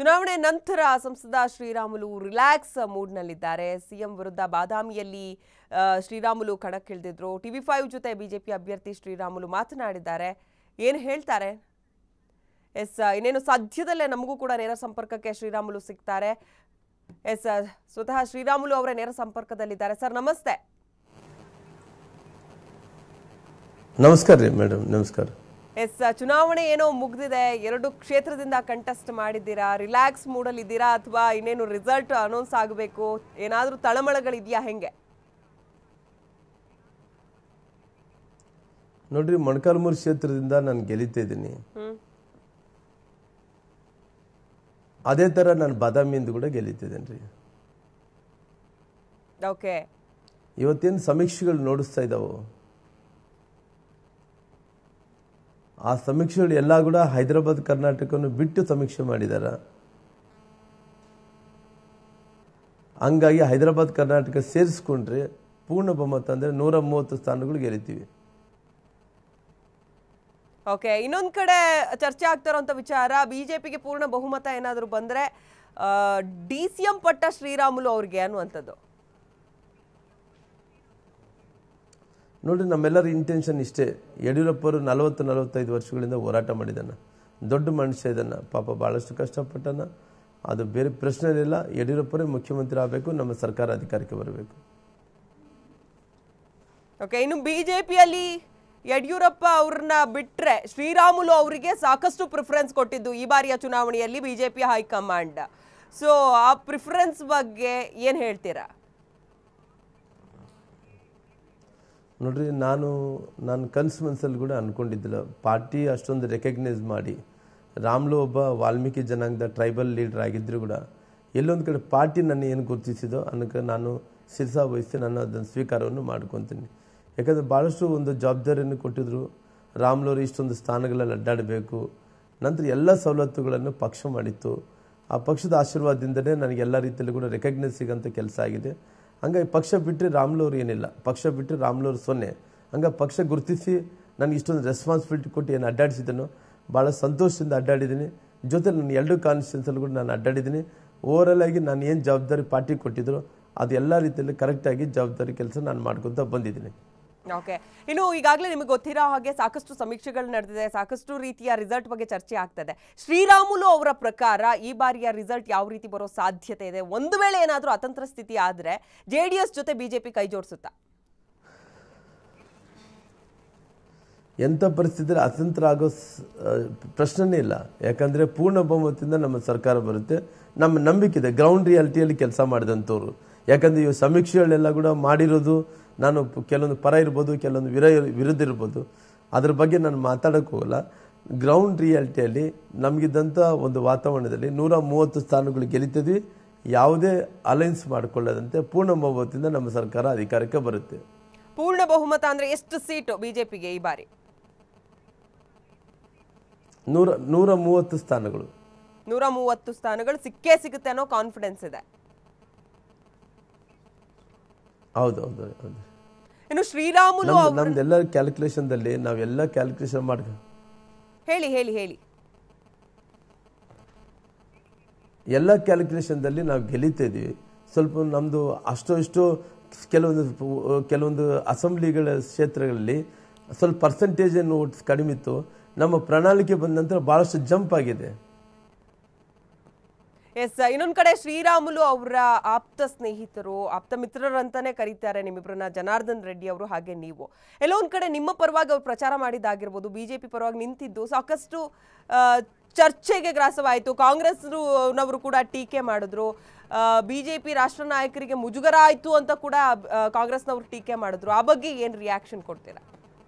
ಚುನಾವಣೆ ನಂತರ ಸಂಸದ ಶ್ರೀರಾಮುಲು ರಿಲ್ಯಾಕ್ಸ್ ಮೂಡ್ನಲ್ಲಿದ್ದಾರೆ ಸಿಎಂ ವಿರುದ್ಧ ಬಾದಾಮಿಯಲ್ಲಿ ಆ, ಶ್ರೀರಾಮುಲು ಕಣಕ್ಕಿಳಿದಿದ್ರು ಟಿವಿ ಫೈವ್ ಜೊತೆ ಬಿಜೆಪಿ ಅಭ್ಯರ್ಥಿ ಶ್ರೀರಾಮುಲು ಮಾತನಾಡಿದ್ದಾರೆ ಏನು ಹೇಳ್ತಾರೆ ಎಸ್ ಇನ್ನೇನು ಸದ್ಯದಲ್ಲೇ ನಮಗೂ ಕೂಡ ನೇರ ಸಂಪರ್ಕಕ್ಕೆ ಶ್ರೀರಾಮುಲು ಸಿಗ್ತಾರೆ ಎಸ್ ಸ್ವತಃ ಶ್ರೀರಾಮುಲು ಅವರ ನೇರ ಸಂಪರ್ಕದಲ್ಲಿದ್ದಾರೆ ಸರ್ ನಮಸ್ತೆ ನಮಸ್ಕಾರ ರೀ ಮೇಡಮ್ ನಮಸ್ಕಾರ ಎಸ್ ಚುನಾವಣೆ ಏನೋ ಮುಗ್ದಿದೆ ಎರಡು ಕ್ಷೇತ್ರದಿಂದ ಕಂಟೆಸ್ಟ್ ಮಾಡಿದ್ದೀರಾ ರಿಲ್ಯಾಕ್ಸ್ ಮೂಡಲ್ಲಿದ್ದೀರಾ ಅಥವಾ ಇನ್ನೇನು ರಿಸಲ್ಟ್ ಅನೌನ್ಸ್ ಆಗಬೇಕು ಏನಾದರೂ ತಳಮಳಗಳಿದೆಯಾ ಹೆಂಗೆ ನೋಡ್ರಿ ಮೊಣಕಾಲ್ಮೂರು ಕ್ಷೇತ್ರದಿಂದ ನಾನು ಗೆಲಿತಾ ಇದ್ದೀನಿ ಹ್ಮ್ ಅದೇ ಥರ ನಾನು ಬಾದಾಮಿಯಿಂದ ಕೂಡ ಗೆಲಿತಿದ್ದೇನೆ ರೀ ಓಕೆ ಇವತ್ತೇನು ಸಮೀಕ್ಷೆಗಳು ನೋಡಿಸ್ತಾ ಇದ್ದಾವೆ ಆ ಸಮೀಕ್ಷೆಗಳು ಎಲ್ಲ ಕೂಡ ಹೈದರಾಬಾದ್ ಕರ್ನಾಟಕವನ್ನು ಬಿಟ್ಟು ಸಮೀಕ್ಷೆ ಮಾಡಿದಾರ ಹಂಗಾಗಿ ಹೈದರಾಬಾದ್ ಕರ್ನಾಟಕ ಸೇರಿಸ್ಕೊಂಡ್ರೆ ಪೂರ್ಣ ಬಹುಮತ ಅಂದರೆ ನೂರ ಮೂವತ್ತು ಸ್ಥಾನಗಳು ಗೆಲ್ತೀವಿ ಓಕೆ ಇನ್ನೊಂದ್ ಕಡೆ ಚರ್ಚೆ ಆಗ್ತಾ ಇರೋಂಥ ವಿಚಾರ ಬಿಜೆಪಿಗೆ ಪೂರ್ಣ ಬಹುಮತ ಏನಾದರೂ ಬಂದ್ರೆ ಡಿ ಸಿ ಎಂ ಪಟ್ಟ ಶ್ರೀರಾಮುಲು ಅವ್ರಿಗೆ ಅನ್ನುವಂಥದ್ದು ನೋಡ್ರಿ ನಮ್ಮೆಲ್ಲರ ಇಂಟೆನ್ಷನ್ ಇಷ್ಟೇ ಯಡಿಯೂರಪ್ಪರು ನಲವತ್ತು ನಲವತ್ತೈದು ವರ್ಷಗಳಿಂದ ಹೋರಾಟ ಮಾಡಿದಾನ ದೊಡ್ಡ ಮನುಷ್ಯ ಇದನ್ನ ಪಾಪ ಭಾಳಷ್ಟು ಕಷ್ಟಪಟ್ಟನ ಅದು ಬೇರೆ ಪ್ರಶ್ನೆ ಇಲ್ಲ ಯಡಿಯೂರಪ್ಪರೇ ಮುಖ್ಯಮಂತ್ರಿ ಆಗಬೇಕು ನಮ್ಮ ಸರ್ಕಾರ ಅಧಿಕಾರಕ್ಕೆ ಬರಬೇಕು ಓಕೆ ಇನ್ನು ಬಿಜೆಪಿಯಲ್ಲಿ ಯಡಿಯೂರಪ್ಪ ಅವ್ರನ್ನ ಬಿಟ್ರೆ ಶ್ರೀರಾಮುಲು ಅವರಿಗೆ ಸಾಕಷ್ಟು ಪ್ರಿಫರೆನ್ಸ್ ಕೊಟ್ಟಿದ್ದು ಈ ಬಾರಿಯ ಚುನಾವಣೆಯಲ್ಲಿ ಬಿಜೆಪಿ ಹೈಕಮಾಂಡ್ ಸೊ ಆ ಪ್ರಿಫರೆನ್ಸ್ ಬಗ್ಗೆ ಏನ್ ಹೇಳ್ತೀರಾ ನೋಡ್ರಿ ನಾನು ನಾನು ಕನಸು ಮನಸ್ಸಲ್ಲಿ ಕೂಡ ಅನ್ಕೊಂಡಿದ್ದಿಲ್ಲ ಪಾರ್ಟಿ ಅಷ್ಟೊಂದು ರೆಕಗ್ನೈಸ್ ಮಾಡಿ ರಾಮ್ಲು ಒಬ್ಬ ವಾಲ್ಮೀಕಿ ಜನಾಂಗದ ಟ್ರೈಬಲ್ ಲೀಡರ್ ಆಗಿದ್ರು ಕೂಡ ಎಲ್ಲೊಂದು ಕಡೆ ಪಾರ್ಟಿ ನನ್ನ ಏನು ಗುರುತಿಸಿದೋ ಅನ್ನಕ್ಕೆ ನಾನು ಶಿರಸಾ ವಹಿಸಿ ನಾನು ಅದನ್ನು ಸ್ವೀಕಾರವನ್ನು ಮಾಡ್ಕೊತೀನಿ ಯಾಕಂದರೆ ಭಾಳಷ್ಟು ಒಂದು ಜವಾಬ್ದಾರಿಯನ್ನು ಕೊಟ್ಟಿದ್ರು ರಾಮ್ಲವರು ಇಷ್ಟೊಂದು ಸ್ಥಾನಗಳಲ್ಲಿ ಅಡ್ಡಾಡಬೇಕು ನಂತರ ಎಲ್ಲ ಸವಲತ್ತುಗಳನ್ನು ಪಕ್ಷ ಮಾಡಿತ್ತು ಆ ಪಕ್ಷದ ಆಶೀರ್ವಾದದಿಂದಲೇ ನನಗೆ ಎಲ್ಲ ರೀತಿಯಲ್ಲೂ ಕೂಡ ರೆಕಗ್ನೈಸ್ ಸಿಗೋಂಥ ಕೆಲಸ ಆಗಿದೆ ಹಂಗಾಗಿ ಪಕ್ಷ ಬಿಟ್ಟರೆ ರಾಮ್ಲವ್ರು ಏನಿಲ್ಲ ಪಕ್ಷ ಬಿಟ್ಟರೆ ರಾಮ್ಲವ್ರು ಸೊನ್ನೆ ಹಂಗಾಗಿ ಪಕ್ಷ ಗುರುತಿಸಿ ನನಗೆ ಇಷ್ಟೊಂದು ರೆಸ್ಪಾನ್ಸಿಬಿಲಿಟಿ ಕೊಟ್ಟು ಏನು ಅಡ್ಡಾಡಿಸಿದನೋ ಭಾಳ ಸಂತೋಷದಿಂದ ಅಡ್ಡಾಡಿದ್ದೀನಿ ಜೊತೆ ನನ್ನ ಎರಡು ಕಾನ್ಸ್ಟಿಟ್ಯೂನ್ಸಲ್ಲಿ ಕೂಡ ನಾನು ಅಡ್ಡಾಡಿದ್ದೀನಿ ಓವರಲ್ ಆಗಿ ನಾನು ಏನು ಜವಾಬ್ದಾರಿ ಪಾರ್ಟಿ ಕೊಟ್ಟಿದ್ರು ಅದು ಎಲ್ಲ ರೀತಿಯಲ್ಲಿ ಕರೆಕ್ಟಾಗಿ ಜವಾಬ್ದಾರಿ ಕೆಲಸ ನಾನು ಮಾಡ್ಕೊತ ಬಂದಿದ್ದೀನಿ ಓಕೆ ಇನ್ನು ಈಗಾಗಲೇ ನಿಮಗೆ ಗೊತ್ತಿರೋ ಹಾಗೆ ಸಾಕಷ್ಟು ಸಮೀಕ್ಷೆಗಳು ನಡೆದಿದೆ ಸಾಕಷ್ಟು ರೀತಿಯ ರಿಸಲ್ಟ್ ಬಗ್ಗೆ ಚರ್ಚೆ ಆಗ್ತದೆ ಶ್ರೀರಾಮುಲು ಅವರ ಪ್ರಕಾರ ಈ ಬಾರಿಯ ರಿಸಲ್ಟ್ ಯಾವ ರೀತಿ ಬರೋ ಸಾಧ್ಯತೆ ಇದೆ ಒಂದು ವೇಳೆ ಏನಾದರೂ ಅತಂತ್ರ ಸ್ಥಿತಿ ಆದ್ರೆ ಜೆ ಡಿ ಎಸ್ ಜೊತೆ ಬಿಜೆಪಿ ಕೈ ಜೋಡಿಸುತ್ತಾ ಎಂಥ ಪರಿಸ್ಥಿತಿಯಲ್ಲಿ ಅತಂತ್ರ ಆಗೋ ಸ್- ಆ, ಪ್ರಶ್ನೆನೇ ಇಲ್ಲ ಯಾಕಂದರೆ ಪೂರ್ಣ ಬಹುಮತದಿಂದ ನಮ್ಮ ಸರ್ಕಾರ ಬರುತ್ತೆ ನಮ್ಮ ನಂಬಿಕೆ ಇದೆ ಗ್ರೌಂಡ್ ರಿಯಾಲಿಟಿಯಲ್ಲಿ ಕೆಲಸ ಮಾಡಿದಂಥವ್ರು ಯಾಕಂದರೆ ಇವು ಸಮೀಕ್ಷೆಗಳೆಲ್ಲ ಕೂಡ ಮಾಡಿರೋದು ನಾನು ಪ- ಕೆಲವೊಂದು ಪರ ಇರ್ಬೋದು ಕೆಲವೊಂದು ವಿರ ವಿರುದ್ಧ ಇರ್ಬೋದು ಅದ್ರ ಬಗ್ಗೆ ನಾನು ಮಾತಾಡೋಕ್ಕೆ ಹೋಗಲ್ಲ ಗ್ರೌಂಡ್ ರಿಯಾಲಿಟಿಯಲ್ಲಿ ನಮಗಿದ್ದಂಥ ಒಂದು ವಾತಾವರಣದಲ್ಲಿ ನೂರ ಮೂವತ್ತು ಸ್ಥಾನಗಳು ಗೆಲ್ಲಿತಿದ್ವಿ ಯಾವುದೇ ಅಲೈನ್ಸ್ ಮಾಡಿಕೊಳ್ಳದಂತೆ ಪೂರ್ಣ ಬಹುಮತದಿಂದ ನಮ್ಮ ಸರ್ಕಾರ ಅಧಿಕಾರಕ್ಕೆ ಬರುತ್ತೆ ಪೂರ್ಣ ಬಹುಮತ ಅಂದ್ರೆ ಎಷ್ಟು ಸೀಟು ಬಿಜೆಪಿಗೆ ಈ ಬಾರಿ ನೂರ ನೂರ ಮೂವತ್ತು ಸ್ಥಾನಗಳು ನೂರ ಮೂವತ್ತು ಸ್ಥಾನಗಳು ಸಿಕ್ಕೇ ಸಿಗುತ್ತೆ ಅನ್ನೋ ಕಾನ್ಫಿಡೆನ್ಸ್ ಇದೆ ಹೌದು ಹೌದು ಹೌದು ಇನ್ನು ಶ್ರೀರಾಮುಲು ನಮ್ದು ಅವ್ರ ನಮ್ದೆಲ್ಲ ಕ್ಯಾಲ್ಕುಲೇಷನ್ದಲ್ಲಿ ನಾವೆಲ್ಲ ಕ್ಯಾಲ್ಕುಲೇಷನ್ ಮಾಡ್ ಹೇಳಿ ಹೇಳಿ ಹೇಳಿ ಎಲ್ಲ ಕ್ಯಾಲ್ಕುಲೇಷನ್ದಲ್ಲಿ ನಾವು ಗೆಲ್ಲಿತಾ ಇದೀವಿ ಸ್ವಲ್ಪ ನಮ್ಮದು ಅಷ್ಟೋ ಇಷ್ಟೋ ಕೆಲವೊಂದು ಕೆಲವೊಂದು ಅಸೆಂಬ್ಲಿಗಳ ಕ್ಷೇತ್ರಗಳಲ್ಲಿ ಸ್ವಲ್ಪ ಪರ್ಸೆಂಟೇಜ್ ಏನು ಓಟ್ಸ್ ಕಡಿಮೆ ಇತ್ತು ನಮ್ಮ ಪ್ರಣಾಳಿಕೆ ಬಂದ ನಂತರ ಭಾಳಷ್ಟು ಜಂಪ್ ಆಗಿದೆ ಎಸ್ ಇನ್ನೊಂದ್ ಕಡೆ ಶ್ರೀರಾಮುಲು ಅವರ ಆಪ್ತ ಸ್ನೇಹಿತರು ಆಪ್ತ ಮಿತ್ರರಂತಾನೆ ಕರೀತಾರೆ ನಿಮ್ಮಿಬ್ಬರನ್ನ ಜನಾರ್ದನ್ ರೆಡ್ಡಿ ಅವರು ಹಾಗೆ ನೀವು ಎಲ್ಲೋ ಒಂದ್ ಕಡೆ ನಿಮ್ಮ ಪರವಾಗಿ ಅವ್ರು ಪ್ರಚಾರ ಮಾಡಿದ್ದಾಗಿರ್ಬೋದು ಬಿಜೆಪಿ ಪರವಾಗಿ ನಿಂತಿದ್ದು ಸಾಕಷ್ಟು ಆ, ಚರ್ಚೆಗೆ ಗ್ರಾಸವಾಯಿತು ಕಾಂಗ್ರೆಸ್ನವರು ಕೂಡ ಟೀಕೆ ಮಾಡಿದ್ರು ಬಿಜೆಪಿ ರಾಷ್ಟ್ರ ನಾಯಕರಿಗೆ ಮುಜುಗರ ಆಯ್ತು ಅಂತ ಕೂಡ ಆ, ಕಾಂಗ್ರೆಸ್ನವರು ಟೀಕೆ ಮಾಡಿದ್ರು ಆ ಬಗ್ಗೆ ಏನ್ ರಿಯಾಕ್ಷನ್ ಕೊಡ್ತೀರಾ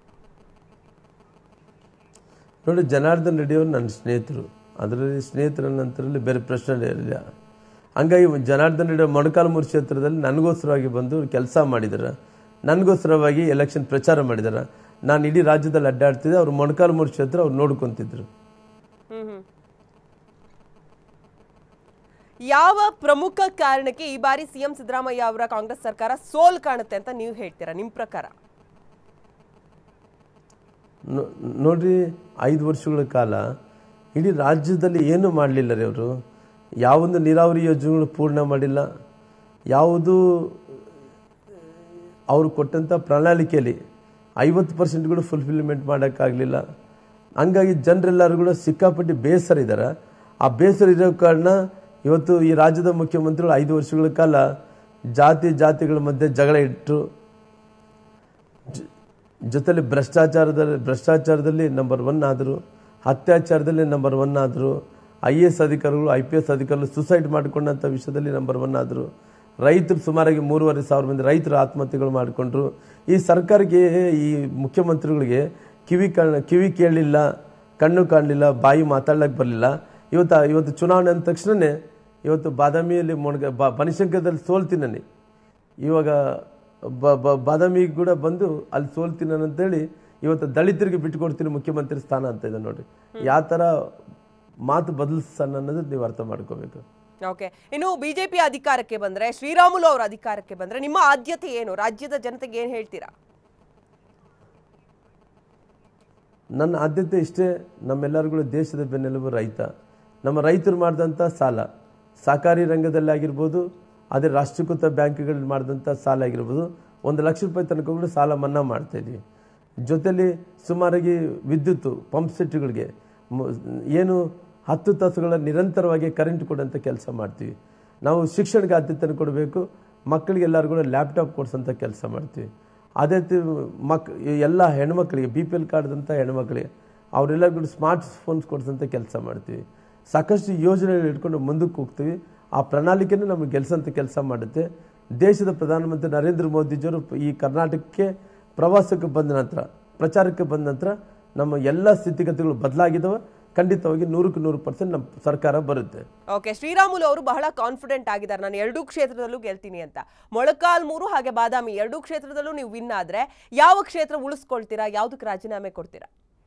ನೋಡಿ ಜನಾರ್ದನ್ ರೆಡ್ಡಿ ಅವರು ನನ್ನ ಸ್ನೇಹಿತರು ಅದರಲ್ಲಿ ಸ್ನೇಹಿತರ ನಂತರದಲ್ಲಿ ಬೇರೆ ಪ್ರಶ್ನೆ ಇರಲಿಲ್ಲ ಹಂಗಾಗಿ ಜನಾರ್ದನ್ ರೆಡ್ಡಿ ಅವ್ರು ಮೊಣಕಾಲ್ಮೂರು ಕ್ಷೇತ್ರದಲ್ಲಿ ನನಗೋಸ್ಕರವಾಗಿ ಬಂದು ಕೆಲಸ ಮಾಡಿದಾರೆ ನನಗೋಸ್ಕರವಾಗಿ ಎಲೆಕ್ಷನ್ ಪ್ರಚಾರ ಮಾಡಿದಾರೆ ನಾನು ಇಡೀ ರಾಜ್ಯದಲ್ಲಿ ಅಡ್ಡಾಡ್ತಿದ್ದೆ ಅವ್ರು ಮೊಣಕಾಲ್ಮೂರು ಕ್ಷೇತ್ರ ಅವ್ರು ನೋಡ್ಕೊಂತಿದ್ರು ಹ್ಮ್ ಹ್ಮ್ ಯಾವ ಪ್ರಮುಖ ಕಾರಣಕ್ಕೆ ಈ ಬಾರಿ ಸಿಎಂ ಸಿದ್ದರಾಮಯ್ಯ ಅವರ ಕಾಂಗ್ರೆಸ್ ಸರ್ಕಾರ ಸೋಲ್ ಕಾಣುತ್ತೆ ಅಂತ ನೀವು ಹೇಳ್ತೀರಾ ನಿಮ್ ಪ್ರಕಾರ ನೋ- ನೋಡ್ರಿ ಐದು ವರ್ಷಗಳ ಕಾಲ ಇಡೀ ರಾಜ್ಯದಲ್ಲಿ ಏನು ಮಾಡಲಿಲ್ಲ ರೀ ಅವರು ಯಾವೊಂದು ನೀರಾವರಿ ಯೋಜನೆಗಳು ಪೂರ್ಣ ಮಾಡಿಲ್ಲ ಯಾವುದು ಅವರು ಕೊಟ್ಟಂಥ ಪ್ರಣಾಳಿಕೆಯಲ್ಲಿ ಐವತ್ತು ಪರ್ಸೆಂಟ್ಗಳು ಫುಲ್ಫಿಲ್ಮೆಂಟ್ ಮಾಡೋಕ್ಕಾಗಲಿಲ್ಲ ಹಂಗಾಗಿ ಜನರೆಲ್ಲರೂ ಕೂಡ ಸಿಕ್ಕಾಪಟ್ಟೆ ಬೇಸರ ಇದ್ದಾರೆ ಆ ಬೇಸರ ಇರೋ ಕಾರಣ ಇವತ್ತು ಈ ರಾಜ್ಯದ ಮುಖ್ಯಮಂತ್ರಿಗಳು ಐದು ವರ್ಷಗಳ ಕಾಲ ಜಾತಿ ಜಾತಿಗಳ ಮಧ್ಯೆ ಜಗಳ ಇಟ್ಟು ಜ- ಜೊತೆಲಿ ಭ್ರಷ್ಟಾಚಾರದಲ್ಲಿ ಭ್ರಷ್ಟಾಚಾರದಲ್ಲಿ ನಂಬರ್ ಒನ್ ಆದರು ಅತ್ಯಾಚಾರದಲ್ಲಿ ನಂಬರ್ ಒನ್ ಆದರು ಐ ಎ ಎಸ್ ಅಧಿಕಾರಿಗಳು ಐ ಪಿ ಎಸ್ ಅಧಿಕಾರಿಗಳು ಸುಸೈಡ್ ಮಾಡಿಕೊಂಡಂಥ ವಿಷಯದಲ್ಲಿ ನಂಬರ್ ಒನ್ ಆದರು ರೈತರು ಸುಮಾರಾಗಿ ಮೂರುವರೆ ಸಾವಿರ ಮಂದಿ ರೈತರು ಆತ್ಮಹತ್ಯೆಗಳು ಮಾಡಿಕೊಂಡ್ರು ಈ ಸರ್ಕಾರಕ್ಕೆ ಈ ಮುಖ್ಯಮಂತ್ರಿಗಳಿಗೆ ಕಿವಿ ಕಾಣ ಕಿವಿ ಕೇಳಲಿಲ್ಲ ಕಣ್ಣು ಕಾಣಲಿಲ್ಲ ಬಾಯಿ ಮಾತಾಡ್ಲಿಕ್ಕೆ ಬರಲಿಲ್ಲ ಇವತ್ತು ಇವತ್ತು ಚುನಾವಣೆ ಅಂದ ತಕ್ಷಣನೇ ಇವತ್ತು ಬಾದಾಮಿಯಲ್ಲಿ ಮೊಣಗ ಬ ಬನಶಂಕರದಲ್ಲಿ ಸೋಲ್ತೀನಿ ಇವಾಗ ಬ- ಬ- ಬಾದಾಮಿ ಕೂಡ ಬಂದು ಅಲ್ಲಿ ಸೋಲ್ತೀನಿ ಅಂತೇಳಿ ಇವತ್ತು ದಲಿತರಿಗೆ ಬಿಟ್ಟುಕೊಡ್ತೀನಿ ಮುಖ್ಯಮಂತ್ರಿ ಸ್ಥಾನ ಅಂತ ಇದೆ ನೋಡ್ರಿ ಯಾವ ಥರ ಮಾತು ಬದಲಿಸ್ತಾನ ಅನ್ನೋದು ನೀವು ಅರ್ಥ ಮಾಡ್ಕೋಬೇಕು ಓಕೆ ಇನ್ನು ಬಿಜೆಪಿ ಅಧಿಕಾರಕ್ಕೆ ಬಂದ್ರೆ ಶ್ರೀರಾಮುಲು ಅವರ ಅಧಿಕಾರಕ್ಕೆ ಬಂದ್ರೆ ನಿಮ್ಮ ಆದ್ಯತೆ ಏನು ರಾಜ್ಯದ ಜನತೆಗೆ ಏನ್ ಹೇಳ್ತೀರಾ ನನ್ನ ಆದ್ಯತೆ ಇಷ್ಟೇ ನಮ್ಮೆಲ್ಲರಿಗೂ ದೇಶದ ಬೆನ್ನೆಲುಬು ರೈತ ನಮ್ಮ ರೈತರು ಮಾಡಿದಂಥ ಸಾಲ ಸಹಕಾರಿ ರಂಗದಲ್ಲಿ ಆಗಿರ್ಬೋದು ಅದೇ ರಾಷ್ಟ್ರೀಕೃತ ಬ್ಯಾಂಕ್ಗಳಲ್ಲಿ ಮಾಡಿದಂಥ ಸಾಲ ಆಗಿರ್ಬೋದು ಒಂದು ಲಕ್ಷ ರೂಪಾಯಿ ತನಕ ಕೂಡ ಸಾಲ ಮನ್ನಾ ಮಾಡ್ತಾ ಇದ್ವಿ ಜೊತೆಲಿ ಸುಮಾರಾಗಿ ವಿದ್ಯುತ್ತು ಪಂಪ್ ಸೆಟ್ಗಳಿಗೆ ಮ- ಏನು ಹತ್ತು ತಾಸುಗಳ ನಿರಂತರವಾಗಿ ಕರೆಂಟ್ ಕೊಡೋಂಥ ಕೆಲಸ ಮಾಡ್ತೀವಿ ನಾವು ಶಿಕ್ಷಣಕ್ಕೆ ಆದ್ಯತೆಯನ್ನು ಕೊಡಬೇಕು ಮಕ್ಕಳಿಗೆ ಎಲ್ಲರಿಗೂ ಕೂಡ ಲ್ಯಾಪ್ಟಾಪ್ ಕೊಡಿಸೋಂಥ ಕೆಲಸ ಮಾಡ್ತೀವಿ ಅದೇ ತಿ- ಮಕ್ ಎಲ್ಲ ಹೆಣ್ಮಕ್ಳಿಗೆ ಬಿ ಪಿ ಎಲ್ ಕಾರ್ಡ್ದಂಥ ಹೆಣ್ಮಕ್ಳಿಗೆ ಅವರೆಲ್ಲರಿಗೂ ಸ್ಮಾರ್ಟ್ ಫೋನ್ಸ್ ಕೊಡಿಸೋಂಥ ಕೆಲಸ ಮಾಡ್ತೀವಿ ಸಾಕಷ್ಟು ಯೋಜನೆಗಳು ಇಟ್ಕೊಂಡು ಮುಂದಕ್ಕೆ ಹೋಗ್ತೀವಿ ಆ ಪ್ರಣಾಳಿಕೆನೇ ನಮಗೆ ಗೆಲ್ಸೋಂಥ ಕೆಲಸ ಮಾಡುತ್ತೆ ದೇಶದ ಪ್ರಧಾನಮಂತ್ರಿ ನರೇಂದ್ರ ಮೋದಿಜಿಯವರು ಈ ಕರ್ನಾಟಕಕ್ಕೆ ಪ್ರವಾಸಕ್ಕೆ ಬಂದ ನಂತರ ಪ್ರಚಾರಕ್ಕೆ ಬಂದ ನಂತರ ನಮ್ಮ ಎಲ್ಲ ಸ್ಥಿತಿಗತಿಗಳು ಬದಲಾಗಿದ್ದಾವೆ ಖಂಡಿತವಾಗಿ ನೂರಕ್ಕೆ ನೂರು ಪರ್ಸೆಂಟ್ ನಮ್ಮ ಸರ್ಕಾರ ಬರುತ್ತೆ ಓಕೆ ಶ್ರೀರಾಮುಲು ಅವರು ಬಹಳ ಕಾನ್ಫಿಡೆಂಟ್ ಆಗಿದ್ದಾರೆ ನಾನು ಎರಡೂ ಕ್ಷೇತ್ರದಲ್ಲೂ ಗೆಲ್ತೀನಿ ಅಂತ ಮೊಳಕಾಲ್ಮೂರು ಹಾಗೆ ಬಾದಾಮಿ ಎರಡೂ ಕ್ಷೇತ್ರದಲ್ಲೂ ನೀವು ವಿನ್ ಆದ್ರೆ ಯಾವ ಕ್ಷೇತ್ರ ಉಳಿಸ್ಕೊಳ್ತೀರಾ ಯಾವ್ದಕ್ಕೆ ರಾಜೀನಾಮೆ ಕೊಡ್ತೀರಾ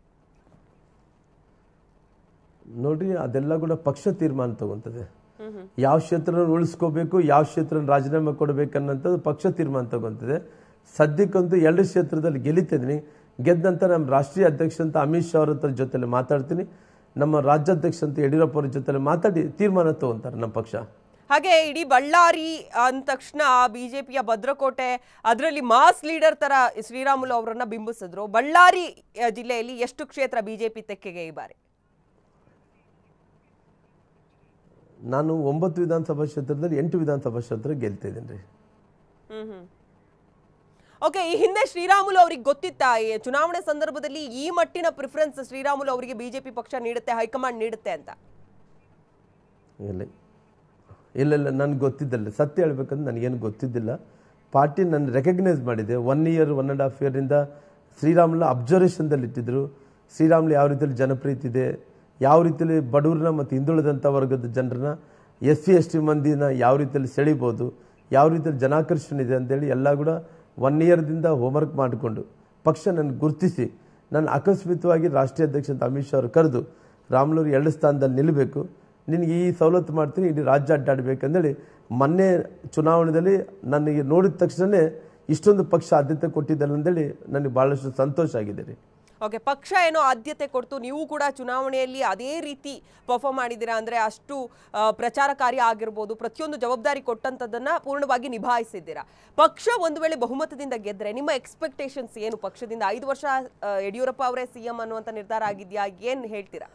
ನೋಡ್ರಿ ಅದೆಲ್ಲ ಕೂಡ ಪಕ್ಷ ತೀರ್ಮಾನ ತಗೊಂತದೆ ಯಾವ ಕ್ಷೇತ್ರ ಉಳಿಸ್ಕೋಬೇಕು ಯಾವ ಕ್ಷೇತ್ರ ರಾಜೀನಾಮೆ ಕೊಡಬೇಕನ್ನೋಂಥದ್ದು ಪಕ್ಷ ತೀರ್ಮಾನ ತಗೊಂತದೆ ಸದ್ಯಕ್ಕಂತೂ ಎರಡು ಕ್ಷೇತ್ರದಲ್ಲಿ ಗೆಲ್ಲಿತಿದ್ದೀನಿ ಗೆದ್ದ ನಂತರ ನಮ್ಮ ರಾಷ್ಟ್ರೀಯ ಅಧ್ಯಕ್ಷ ಅಂತ ಅಮಿತ್ ಶಾ ಅವ್ರ ಹತ್ರ ಜೊತೆಲಿ ಮಾತಾಡ್ತೀನಿ ನಮ್ಮ ರಾಜ್ಯಾಧ್ಯಕ್ಷ ಅಂತ ಯಡಿಯೂರಪ್ಪ ಅವ್ರ ಜೊತೆಲಿ ಮಾತಾಡಿ ತೀರ್ಮಾನ ತಗೊಂತಾರೆ ನಮ್ಮ ಪಕ್ಷ ಹಾಗೆ ಇಡೀ ಬಳ್ಳಾರಿ ಅಂದ ತಕ್ಷಣ ಬಿಜೆಪಿಯ ಭದ್ರಕೋಟೆ ಅದರಲ್ಲಿ ಮಾಸ್ ಲೀಡರ್ ತರ ಶ್ರೀರಾಮುಲು ಅವರನ್ನ ಬಿಂಬಿಸಿದ್ರು ಬಳ್ಳಾರಿ ಆ, ಜಿಲ್ಲೆಯಲ್ಲಿ ಎಷ್ಟು ಕ್ಷೇತ್ರ ಬಿಜೆಪಿ ತೆಕ್ಕೆಗೆ ಈ ಬಾರಿ ನಾನು ಒಂಬತ್ತು ವಿಧಾನಸಭಾ ಕ್ಷೇತ್ರದಲ್ಲಿ ಎಂಟು ವಿಧಾನಸಭಾ ಕ್ಷೇತ್ರ ಗೆಲ್ತಾ ಇದ್ದೀನಿ ರೀ ಹ್ಮ್ ಹ್ಮ್ ಓಕೆ ಈ ಹಿಂದೆ ಶ್ರೀರಾಮುಲು ಅವ್ರಿಗೆ ಗೊತ್ತಿತ್ತಾ ಈ ಚುನಾವಣೆ ಸಂದರ್ಭದಲ್ಲಿ ಈ ಮಟ್ಟಿನ ಪ್ರಿಫರೆನ್ಸ್ ಶ್ರೀರಾಮುಲು ಅವರಿಗೆ ಬಿಜೆಪಿ ಪಕ್ಷ ನೀಡುತ್ತೆ ಹೈಕಮಾಂಡ್ ನೀಡುತ್ತೆ ಅಂತ ಇಲ್ಲ ಇಲ್ಲ ಇಲ್ಲ ನನಗೆ ಗೊತ್ತಿದ್ದಿಲ್ಲ ಸತ್ಯ ಹೇಳ್ಬೇಕಂದ್ರೆ ನನಗೇನು ಗೊತ್ತಿದ್ದಿಲ್ಲ ಪಾರ್ಟಿ ನನ್ನ ರೆಕಗ್ನೈಸ್ ಮಾಡಿದೆ one year one and half ಇಯರಿಂದ ಶ್ರೀರಾಮ್ಲ ಅಬ್ಸರ್ವೇಷನ್ದಲ್ಲಿ ಇಟ್ಟಿದ್ರು ಶ್ರೀರಾಮ್ಲು ಯಾವ ರೀತಿಯಲ್ಲಿ ಜನಪ್ರೀತಿ ಇದೆ ಯಾವ ರೀತಿಯಲ್ಲಿ ಬಡವ್ರನ್ನ ಮತ್ತು ಹಿಂದುಳಿದಂಥ ವರ್ಗದ ಜನರನ್ನ ಎಸ್ ಸಿ ಎಸ್ ಟಿ ಮಂದಿನ ಯಾವ ರೀತಿಯಲ್ಲಿ ಸೆಳಿಬೋದು ಯಾವ ರೀತಿಯಲ್ಲಿ ಜನಾಕರ್ಷಣೆ ಇದೆ ಅಂತೇಳಿ ಎಲ್ಲ ಕೂಡ ಒನ್ ಇಯರ್ದಿಂದ ಹೋಮ್ವರ್ಕ್ ಮಾಡಿಕೊಂಡು ಪಕ್ಷ ನನ್ನ ಗುರುತಿಸಿ ನಾನು ಅಕಸ್ಮಿತವಾಗಿ ರಾಷ್ಟ್ರೀಯ ಅಧ್ಯಕ್ಷ ಅಂತ ಅಮಿತ್ ಶಾ ಅವರು ಕರೆದು ರಾಮ್ಲೂರು ಎರಡು ಸ್ಥಾನದಲ್ಲಿ ನಿಲ್ಲಬೇಕು ನಿನಗೆ ಈ ಸವಲತ್ತು ಮಾಡ್ತೀನಿ ಇಡೀ ರಾಜ್ಯ ಅಡ್ಡಾಡಬೇಕಂದೇಳಿ ಮೊನ್ನೆ ಚುನಾವಣೆಯಲ್ಲಿ ನನಗೆ ನೋಡಿದ ತಕ್ಷಣವೇ ಇಷ್ಟೊಂದು ಪಕ್ಷ ಆದ್ಯತೆ ಕೊಟ್ಟಿದ್ದಲ್ಲ ಅಂತೇಳಿ ನನಗೆ ಭಾಳಷ್ಟು ಸಂತೋಷ ಆಗಿದೆ ರೀ ಓಕೆ ಪಕ್ಷ ಏನೋ ಆದ್ಯತೆ ಕೊಡ್ತು ನೀವು ಕೂಡ ಚುನಾವಣೆಯಲ್ಲಿ ಅದೇ ರೀತಿ ಪರ್ಫಾರ್ಮ್ ಮಾಡಿದ್ದೀರಾ ಅಂದ್ರೆ ಅಷ್ಟು ಆ, ಪ್ರಚಾರ ಕಾರ್ಯ ಆಗಿರ್ಬೋದು ಪ್ರತಿಯೊಂದು ಜವಾಬ್ದಾರಿ ಕೊಟ್ಟಂತದನ್ನ ಪೂರ್ಣವಾಗಿ ನಿಭಾಯಿಸಿದ್ದೀರಾ ಪಕ್ಷ ಒಂದು ವೇಳೆ ಬಹುಮತದಿಂದ ಗೆದ್ರೆ ನಿಮ್ಮ ಎಕ್ಸ್ಪೆಕ್ಟೇಷನ್ಸ್ ಏನು ಪಕ್ಷದಿಂದ ಐದು ವರ್ಷ ಆ, ಯಡಿಯೂರಪ್ಪ ಅವರೇ ಸಿಎಂ ಅನ್ನುವಂತ ನಿರ್ಧಾರ ಆಗಿದ್ಯಾ ಏನ್ ಹೇಳ್ತೀರಾ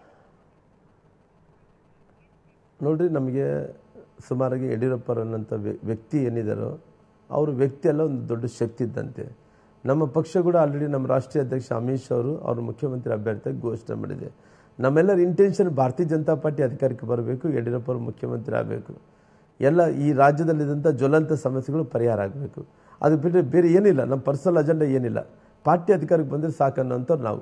ನೋಡ್ರಿ ನಮಗೆ ಸುಮಾರಾಗಿ ಯಡಿಯೂರಪ್ಪರನ್ನಂಥ ವ್ಯ- ವ್ಯಕ್ತಿ ಏನಿದಾರೋ ಅವರು ವ್ಯಕ್ತಿ ಎಲ್ಲ ಒಂದು ದೊಡ್ಡ ಶಕ್ತಿ ಇದ್ದಂತೆ ನಮ್ಮ ಪಕ್ಷ ಕೂಡ ಆಲ್ರೆಡಿ ನಮ್ಮ ರಾಷ್ಟ್ರೀಯ ಅಧ್ಯಕ್ಷ ಅಮಿತ್ ಶಾ ಅವರು ಅವರು ಮುಖ್ಯಮಂತ್ರಿ ಅಭ್ಯರ್ಥಿಯಾಗಿ ಘೋಷಣೆ ಮಾಡಿದೆ ನಮ್ಮೆಲ್ಲರ ಇಂಟೆನ್ಷನ್ ಭಾರತೀಯ ಜನತಾ ಪಾರ್ಟಿ ಅಧಿಕಾರಕ್ಕೆ ಬರಬೇಕು ಯಡಿಯೂರಪ್ಪ ಅವರು ಮುಖ್ಯಮಂತ್ರಿ ಆಗಬೇಕು ಎಲ್ಲ ಈ ರಾಜ್ಯದಲ್ಲಿದ್ದಂಥ ಜ್ವಲಂತ ಸಮಸ್ಯೆಗಳು ಪರಿಹಾರ ಆಗಬೇಕು ಅದು ಬಿಟ್ಟರೆ ಬೇರೆ ಏನಿಲ್ಲ ನಮ್ಮ ಪರ್ಸನಲ್ ಅಜೆಂಡಾ ಏನಿಲ್ಲ ಪಾರ್ಟಿ ಅಧಿಕಾರಕ್ಕೆ ಬಂದರೆ ಸಾಕನ್ನೋಂಥವ್ರು ನಾವು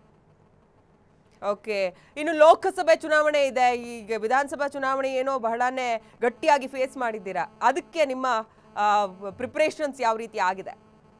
ಓಕೆ ಇನ್ನು ಲೋಕಸಭೆ ಚುನಾವಣೆ ಇದೆ ಈಗ ವಿಧಾನಸಭಾ ಚುನಾವಣೆ ಏನೋ ಬಹಳನೇ ಗಟ್ಟಿಯಾಗಿ ಫೇಸ್ ಮಾಡಿದ್ದೀರಾ ಅದಕ್ಕೆ ನಿಮ್ಮ ಪ್ರಿಪ್ರೇಷನ್ಸ್ ಯಾವ ರೀತಿ ಆಗಿದೆ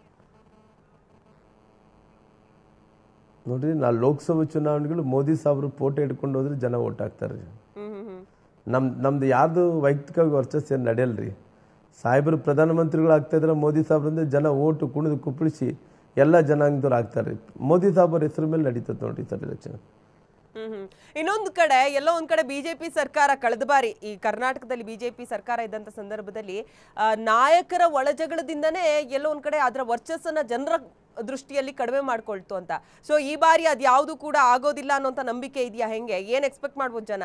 ನೋಡ್ರಿ ನಾ ಲೋಕಸಭಾ ಚುನಾವಣೆಗಳು ಮೋದಿ ಸಾಹೇಬರು ಫೋಟೋ ಹಿಡ್ಕೊಂಡು ಹೋದ್ರೆ ಜನ ಓಟ್ ಹಾಕ್ತಾರೆ ರೀ ಹ್ಮ್ ಹ್ಮ್ ಹ್ಮ್ ನಮ್ ನಮ್ದು ಯಾರ್ದು ವೈಯಕ್ತಿಕವಾಗಿ ವರ್ಚಸ್ ಏನು ನಡೆಯಲ್ರಿ ಸಾಹೇಬರು ಪ್ರಧಾನಮಂತ್ರಿಗಳು ಆಗ್ತಾ ಇದ್ರೆ ಮೋದಿ ಸಾಹೇಬ್ರಿಂದ ಜನ ಓಟು ಕುಣಿದು ಕುಪ್ಪಳಿಸಿ ಎಲ್ಲ ಜನಾಂಗದವ್ರು ಆಗ್ತಾರೆ ಮೋದಿ ಸಾಹೇಬರ ಹೆಸರು ಮೇಲೆ ನಡೀತದೆ ನೋಡ್ರಿ ಸರ್ ಎಲೆಕ್ಷನ್ ಹ್ಮ್ ಹ್ಮ್. ಇನ್ನೊಂದು ಕಡೆ ಎಲ್ಲೋ ಒಂದ್ ಕಡೆ ಬಿಜೆಪಿ ಸರ್ಕಾರ ಕಳೆದ ಬಾರಿ ಈ ಕರ್ನಾಟಕದಲ್ಲಿ ಬಿಜೆಪಿ ಸರ್ಕಾರ ಇದ್ದಂತ ಸಂದರ್ಭದಲ್ಲಿ ಆ, ನಾಯಕರ ಒಳಜಗಳದಿಂದನೇ ಎಲ್ಲೋ ಒಂದ್ ಕಡೆ ಅದರ ವರ್ಚಸ್ಸನ್ನ ಜನರ ದೃಷ್ಟಿಯಲ್ಲಿ ಕಡಿಮೆ ಮಾಡ್ಕೊಳ್ತು ಅಂತ ಸೊ ಈ ಬಾರಿ ಅದ್ ಯಾವ್ದು ಕೂಡ ಆಗೋದಿಲ್ಲ ಅನ್ನೋಂತ ನಂಬಿಕೆ ಇದೆಯಾ ಹೆಂಗೆ ಏನ್ ಎಕ್ಸ್ಪೆಕ್ಟ್ ಮಾಡ್ಬೋದು ಜನ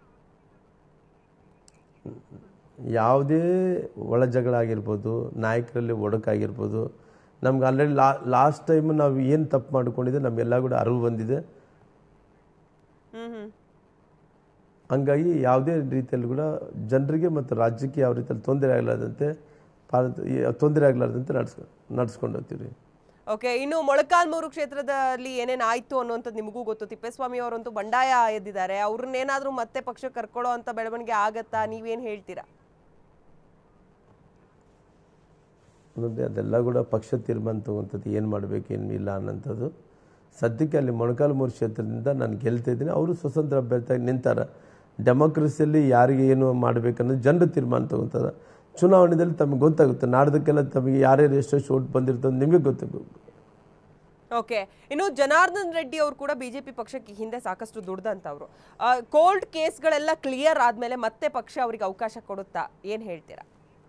ಯಾವುದೇ ಒಳ ಜಗಳ ಆಗಿರ್ಬೋದು ನಾಯಕರಲ್ಲಿ ಒಡಕಾಗಿರ್ಬೋದು ನಮ್ಗೆ ಆಲ್ರೆಡಿ ಲಾ ಲಾಸ್ಟ್ ಟೈಮ್ ನಾವು ಏನು ತಪ್ಪು ಮಾಡ್ಕೊಂಡಿದ್ದೆ ನಮಗೆಲ್ಲ ಕೂಡ ಅರಿವು ಬಂದಿದೆ ಹ್ಮ್ ಹ್ಮ್ ಹಂಗಾಗಿ ಯಾವುದೇ ರೀತಿಯಲ್ಲಿ ಕೂಡ ಜನರಿಗೆ ಮತ್ತು ರಾಜ್ಯಕ್ಕೆ ಯಾವ ರೀತಿಯಲ್ಲಿ ತೊಂದರೆ ಆಗಲಾರ್ದಂತೆ ಭಾರತ ಈ ತೊಂದರೆ ಆಗಲಾರ್ದಂತೆ ನಡ್ಸ್ಕೊ ನಡ್ಸ್ಕೊಂಡು ಹೋಗ್ತೀವಿ ಓಕೆ ಇನ್ನು ಮೊಳಕಾಲ್ಮೂರು ಕ್ಷೇತ್ರದಲ್ಲಿ ಏನೇನ್ ಆಯ್ತು ಅನ್ನುವಂಥದ್ದು ನಿಮಗೂ ಗೊತ್ತು ತಿಪ್ಪೇಸ್ವಾಮಿ ಅವರಂತೂ ಬಂಡಾಯ ಎದ್ದಿದ್ದಾರೆ ಅವ್ರನ್ನೇನಾದ್ರೂ ಮತ್ತೆ ಪಕ್ಷ ಕರ್ಕೊಳ್ಳೋ ಅಂತ ಬೆಳವಣಿಗೆ ಆಗತ್ತಾ ನೀವೇನ್ ಹೇಳ್ತೀರಾ ನೋಡಿ ಅದೆಲ್ಲ ಕೂಡ ಪಕ್ಷ ತೀರ್ಮಾನ ತಗೊಂಥದ್ದು ಏನು ಮಾಡಬೇಕು ಏನು ಇಲ್ಲ ಅನ್ನೋಂಥದ್ದು ಸದ್ಯಕ್ಕೆ ಅಲ್ಲಿ ಮೊಣಕಾಲ್ಮೂರು ಕ್ಷೇತ್ರದಿಂದ ನಾನು ಗೆಲ್ತಾ ಇದ್ದೀನಿ ಅವರು ಸ್ವತಂತ್ರ ಅಭ್ಯರ್ಥಿಯಾಗಿ ನಿಂತಾರ ಡೆಮೋಕ್ರಸಿಯಲ್ಲಿ ಯಾರಿಗೆ ಏನು ಮಾಡಬೇಕನ್ನೋದು ಜನರು ತೀರ್ಮಾನ ತಗೊಂತಾರೆ ಚುನಾವಣೆಯಲ್ಲಿ ತಮಗೆ ಗೊತ್ತಾಗುತ್ತೆ ನಾಡ್ದಕ್ಕೆಲ್ಲ ತಮಗೆ ಯಾರ್ಯಾರು ಎಷ್ಟೆಷ್ಟು ಓಟ್ ಬಂದಿರ್ತದೆ ನಿಮಗೆ ಗೊತ್ತಾಗುತ್ತೆ ಓಕೆ ಇನ್ನು ಜನಾರ್ದನ್ ರೆಡ್ಡಿ ಅವರು ಕೂಡ ಬಿಜೆಪಿ ಪಕ್ಷಕ್ಕೆ ಹಿಂದೆ ಸಾಕಷ್ಟು ದುಡ್ದಂತವ್ರು ಕೋರ್ಟ್ ಕೇಸ್ಗಳೆಲ್ಲ ಕ್ಲಿಯರ್ ಆದ್ಮೇಲೆ ಮತ್ತೆ ಪಕ್ಷ ಅವರಿಗೆ ಅವಕಾಶ ಕೊಡುತ್ತಾ ಏನ್ ಹೇಳ್ತೀರಾ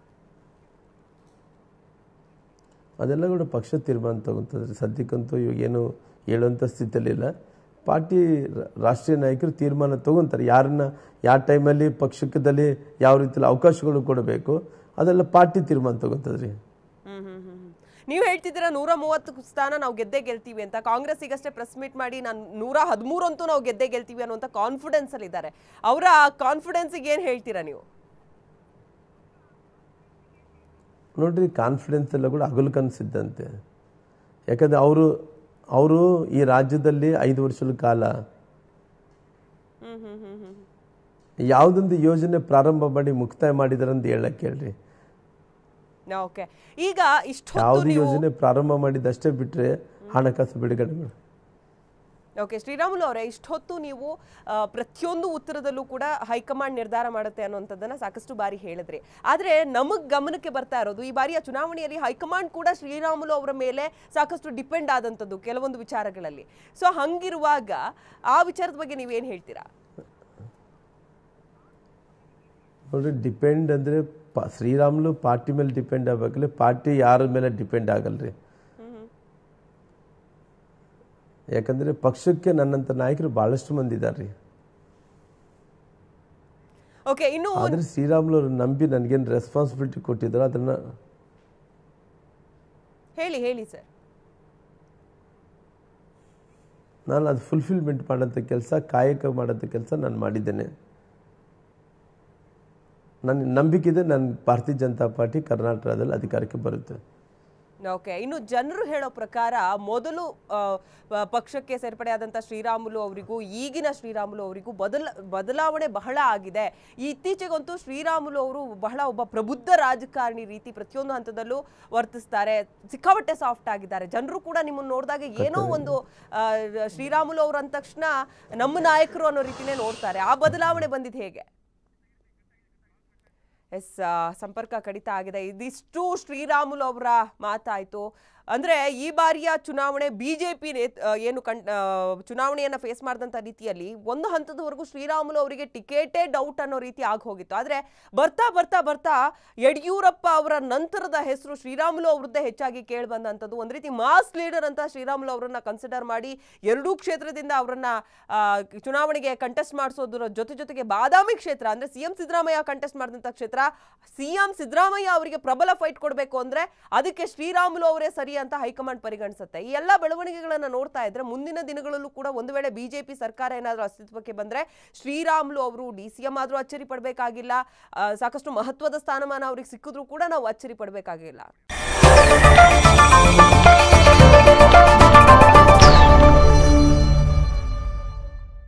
ಅದೆಲ್ಲ ಕೂಡ ಪಕ್ಷ ತೀರ್ಮಾನ ತಗೊಂತದ್ರೆ ಸದ್ಯಕ್ಕಂತೂ ಇವಾಗ ಏನು ಹೇಳುವಂಥ ಸ್ಥಿತಿಯಲ್ಲಿಲ್ಲ ಪಾರ್ಟಿ ರ- ರಾಷ್ಟ್ರೀಯ ನಾಯಕರು ತೀರ್ಮಾನ ತಗೊಂತಾರೆ ಯಾರನ್ನ ಯಾವ ಟೈಮಲ್ಲಿ ಪಕ್ಷದಲ್ಲಿ ಯಾವ ರೀತಿಯಲ್ಲಿ ಅವಕಾಶಗಳು ಕೊಡಬೇಕು ಅದೆಲ್ಲ ಪಾರ್ಟಿ ತೀರ್ಮಾನ ತಗೊಂತದ್ರಿ ಹ್ಮ್ ಹ್ಮ್ ಹ್ಮ್ ಹ್ಮ್. ನೀವು ಹೇಳ್ತಿದ್ದೀರಾ ನೂರ ಮೂವತ್ತು ಸ್ಥಾನ ನಾವು ಗೆದ್ದೇ ಗೆಲ್ತೀವಿ ಅಂತ ಕಾಂಗ್ರೆಸ್ ಈಗಷ್ಟೇ ಪ್ರೆಸ್ ಮೀಟ್ ಮಾಡಿ ನಾನು ನೂರ ಹದಿಮೂರು ಅಂತೂ ನಾವು ಗೆದ್ದೇ ಗೆಲ್ತೀವಿ ಅನ್ನುವಂಥ ಕಾನ್ಫಿಡೆನ್ಸ್ ಅಲ್ಲಿ ಇದ್ದಾರೆ ಅವರ ಕಾನ್ಫಿಡೆನ್ಸ್ಗೆ ಏನ್ ಹೇಳ್ತೀರಾ ನೀವು ನೋಡ್ರಿ ಕಾನ್ಫಿಡೆನ್ಸ್ ಎಲ್ಲ ಕೂಡ ಹಗಲು ಕನಸಿದ್ದಂತೆ ಯಾಕಂದ್ರೆ ಅವರು ಅವರು ಈ ರಾಜ್ಯದಲ್ಲಿ ಐದು ವರ್ಷದ ಕಾಲ ಹ್ಮ್ ಹ್ಮ್ ಹ್ಮ್ ಹ್ಮ್ ಯಾವುದೊಂದು ಯೋಜನೆ ಪ್ರಾರಂಭ ಮಾಡಿ ಮುಕ್ತಾಯ ಮಾಡಿದಾರೆ ಅಂತ ಹೇಳಕ್ಕೆ ಹೇಳ್ರಿ ಓಕೆ ಈಗ ಇಷ್ಟೊತ್ತು ಯಾವುದು ನೀವು ಯೋಜನೆ ಪ್ರಾರಂಭ ಮಾಡಿದಷ್ಟೇ ಬಿಟ್ಟರೆ ಹಣಕಾಸು ಬಿಡುಗಡೆ ಮಾಡಿ ಓಕೆ ಶ್ರೀರಾಮುಲು ಅವರೇ ಇಷ್ಟೊತ್ತು ನೀವು ಆ, ಪ್ರತಿಯೊಂದು ಉತ್ತರದಲ್ಲೂ ಕೂಡ ಹೈಕಮಾಂಡ್ ನಿರ್ಧಾರ ಮಾಡುತ್ತೆ ಅನ್ನುವಂಥದ್ದನ್ನ ಸಾಕಷ್ಟು ಬಾರಿ ಹೇಳಿದ್ರಿ ಆದ್ರೆ ನಮಗ್ ಗಮನಕ್ಕೆ ಬರ್ತಾ ಇರೋದು ಈ ಬಾರಿಯ ಚುನಾವಣೆಯಲ್ಲಿ ಹೈಕಮಾಂಡ್ ಕೂಡ ಶ್ರೀರಾಮುಲು ಅವರ ಮೇಲೆ ಸಾಕಷ್ಟು ಡಿಪೆಂಡ್ ಆದಂಥದ್ದು ಕೆಲವೊಂದು ವಿಚಾರಗಳಲ್ಲಿ ಸೊ ಹಂಗಿರುವಾಗ ಆ ವಿಚಾರದ ಬಗ್ಗೆ ನೀವೇನ್ ಹೇಳ್ತೀರಾ ನೋಡ್ರಿ ಡಿಪೆಂಡ್ ಅಂದರೆ ಪ ಶ್ರೀರಾಮುಲು ಪಾರ್ಟಿ ಮೇಲೆ ಡಿಪೆಂಡ್ ಆಗ್ಬೇಕಲ್ಲ ಪಾರ್ಟಿ ಯಾರ ಮೇಲೆ ಡಿಪೆಂಡ್ ಆಗಲ್ರಿ ಯಾಕಂದ್ರೆ ಪಕ್ಷಕ್ಕೆ ನನ್ನಂಥ ನಾಯಕರು ಭಾಳಷ್ಟು ಮಂದಿ ಇದ್ದಾರೆ ರೀ ಓಕೆ ಇನ್ನು ಆದರೆ ಶ್ರೀರಾಮುಲು ಅವ್ರು ನಂಬಿ ನನಗೇನು ರೆಸ್ಪಾನ್ಸಿಬಿಲಿಟಿ ಕೊಟ್ಟಿದ್ರು ಅದನ್ನು ಹೇಳಿ ಹೇಳಿ ಸರ್ ನಾನು ಅದು ಫುಲ್ಫಿಲ್ಮೆಂಟ್ ಮಾಡೋಂಥ ಕೆಲಸ ಕಾಯಕ ಮಾಡೋಂಥ ಕೆಲಸ ನಾನು ಮಾಡಿದ್ದೇನೆ ನನ್ನ ನಂಬಿಕೆ ಇದೆ ನನ್ನ ಭಾರತೀಯ ಜನತಾ ಪಾರ್ಟಿ ಕರ್ನಾಟಕದಲ್ಲಿ ಅಧಿಕಾರಕ್ಕೆ ಬರುತ್ತೆ ಓಕೆ ಇನ್ನು ಜನರು ಹೇಳೋ ಪ್ರಕಾರ ಮೊದಲು ಆ, ಪ- ಪಕ್ಷಕ್ಕೆ ಸೇರ್ಪಡೆಯಾದಂಥ ಶ್ರೀರಾಮುಲು ಅವರಿಗೂ ಈಗಿನ ಶ್ರೀರಾಮುಲು ಅವರಿಗೂ ಬದಲ ಬದಲಾವಣೆ ಬಹಳ ಆಗಿದೆ ಈ ಇತ್ತೀಚೆಗಂತೂ ಶ್ರೀರಾಮುಲು ಅವರು ಬಹಳ ಒಬ್ಬ ಪ್ರಬುದ್ಧ ರಾಜಕಾರಣಿ ರೀತಿ ಪ್ರತಿಯೊಂದು ಹಂತದಲ್ಲೂ ವರ್ತಿಸ್ತಾರೆ ಸಿಕ್ಕಾಪಟ್ಟೆ ಸಾಫ್ಟ್ ಆಗಿದ್ದಾರೆ ಜನರು ಕೂಡ ನಿಮ್ಮನ್ನು ನೋಡಿದಾಗ ಏನೋ ಒಂದು ಆ, ಶ್ರೀರಾಮುಲು ಅವರು ಅಂದ ತಕ್ಷಣ ನಮ್ಮ ನಾಯಕರು ಅನ್ನೋ ರೀತಿನೇ ನೋಡ್ತಾರೆ ಆ ಬದಲಾವಣೆ ಬಂದಿದ್ದು ಹೇಗೆ ಎಸ್ ಆ, ಸಂಪರ್ಕ ಕಡಿತ ಆಗಿದೆ ಇದಿಷ್ಟು ಶ್ರೀರಾಮುಲು ಅವರ ಮಾತಾಯ್ತು ಅಂದ್ರೆ ಈ ಬಾರಿಯ ಚುನಾವಣೆ ಬಿಜೆಪಿ ಏನು ಕಣ್ ಆ, ಚುನಾವಣೆಯನ್ನ ಫೇಸ್ ಮಾಡಿದಂಥ ರೀತಿಯಲ್ಲಿ ಒಂದು ಹಂತದವರೆಗೂ ಶ್ರೀರಾಮುಲು ಅವರಿಗೆ ಟಿಕೆಟೇ ಡೌಟ್ ಅನ್ನೋ ರೀತಿ ಆಗಿ ಹೋಗಿತ್ತು ಆದ್ರೆ ಬರ್ತಾ ಬರ್ತಾ ಬರ್ತಾ ಯಡಿಯೂರಪ್ಪ ಅವರ ನಂತರದ ಹೆಸರು ಶ್ರೀರಾಮುಲು ಅವ್ರದ್ದೇ ಹೆಚ್ಚಾಗಿ ಕೇಳಿ ಬಂದಂಥದ್ದು ಒಂದು ರೀತಿ ಮಾಸ್ ಲೀಡರ್ ಅಂತ ಶ್ರೀರಾಮುಲು ಅವರನ್ನ ಕನ್ಸಿಡರ್ ಮಾಡಿ ಎರಡೂ ಕ್ಷೇತ್ರದಿಂದ ಅವರನ್ನ ಆ, ಚುನಾವಣೆಗೆ ಕಂಟೆಸ್ಟ್ ಮಾಡಿಸೋದ್ರ ಜೊತೆ ಜೊತೆಗೆ ಬಾದಾಮಿ ಕ್ಷೇತ್ರ ಅಂದ್ರೆ ಸಿಎಂ ಸಿದ್ದರಾಮಯ್ಯ ಕಂಟೆಸ್ಟ್ ಮಾಡಿದಂಥ ಕ್ಷೇತ್ರ ಸಿಎಂ ಸಿದ್ದರಾಮಯ್ಯ ಅವರಿಗೆ ಪ್ರಬಲ ಫೈಟ್ ಕೊಡಬೇಕು ಅಂದ್ರೆ ಅದಕ್ಕೆ ಶ್ರೀರಾಮುಲು ಅವರೇ ಸರಿ ಅಂತ ಹೈಕಮಾಂಡ್ ಪರಿಗಣಿಸುತ್ತೆ ಈ ಎಲ್ಲ ಬೆಳವಣಿಗೆಗಳನ್ನ ನೋಡ್ತಾ ಇದ್ರೆ ಮುಂದಿನ ದಿನಗಳಲ್ಲೂ ಕೂಡ ಒಂದು ವೇಳೆ ಬಿಜೆಪಿ ಸರ್ಕಾರ ಏನಾದರೂ ಅಸ್ತಿತ್ವಕ್ಕೆ ಬಂದ್ರೆ ಶ್ರೀರಾಮುಲು ಅವರು ಡಿ ಸಿ ಎಂ ಆದ್ರೂ ಅಚ್ಚರಿ ಪಡಬೇಕಾಗಿಲ್ಲ ಸಾಕಷ್ಟು ಮಹತ್ವದ ಸ್ಥಾನಮಾನ ಅವ್ರಿಗೆ ಸಿಕ್ಕಿದ್ರು ಕೂಡ ನಾವು ಅಚ್ಚರಿ ಪಡಬೇಕಾಗಿಲ್ಲ